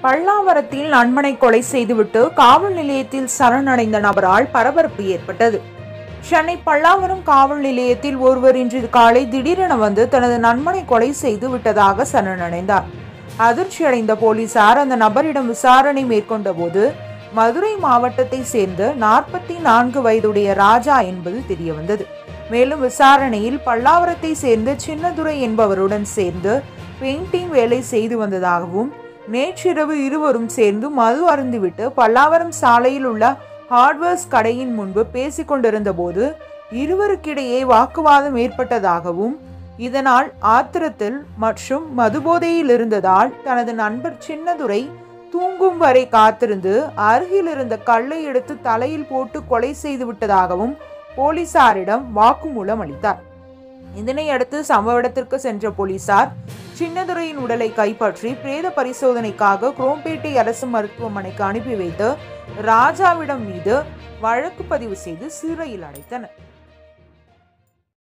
பல்லாவரத்தில் நண்பனை கொலை செய்துவிட்டு காவல் நிலையத்தில் சரணடைந்த நபரால் பரபரப்பு ஏற்பட்டது சென்னை பல்லாவரம் காவல் நிலையத்தில் ஒருவர் இன்று காலை திடீரென வந்து தனது நண்பனை கொலை செய்து விட்டதாக சரணடைந்தார் அதிர்ச்சியடைந்த போலீசார் அந்த நபரிடம் விசாரணை மேற்கொண்ட போது மதுரை மாவட்டத்தை சேர்ந்த நாற்பத்தி நான்கு வயதுடைய ராஜா என்பது தெரியவந்தது மேலும் விசாரணையில் பல்லாவரத்தை சேர்ந்த சின்னதுரை என்பவருடன் சேர்ந்து பெயிண்டிங் வேலை செய்து வந்ததாகவும் நேற்றிரவு இருவரும் சேர்ந்து மது அருந்திவிட்டு பல்லாவரம் சாலையில் உள்ள ஹார்ட்வேர்ஸ் கடையின் முன்பு பேசிக் கொண்டிருந்த போது இருவருக்கிடையே வாக்குவாதம் ஏற்பட்டதாகவும் இதனால் ஆத்திரத்தில் மற்றும் மதுபோதையில் இருந்ததால் தனது நண்பர் சின்னதுரை தூங்கும் வரை காத்திருந்து அருகில் இருந்த கல்லை எடுத்து தலையில் போட்டு கொலை செய்து விட்டதாகவும் போலீசாரிடம் வாக்குமூலம் அளித்தார் இதனை அடுத்து சம்பவ இடத்திற்கு சென்ற போலீசார் சின்னதுரையின் உடலை கைப்பற்றி பிரேத பரிசோதனைக்காக குரோம்பேட்டை அரசு மருத்துவமனைக்கு அனுப்பி வைத்து ராஜாவிடம் மீது வழக்கு பதிவு செய்து சிறையில் அடைத்தனர்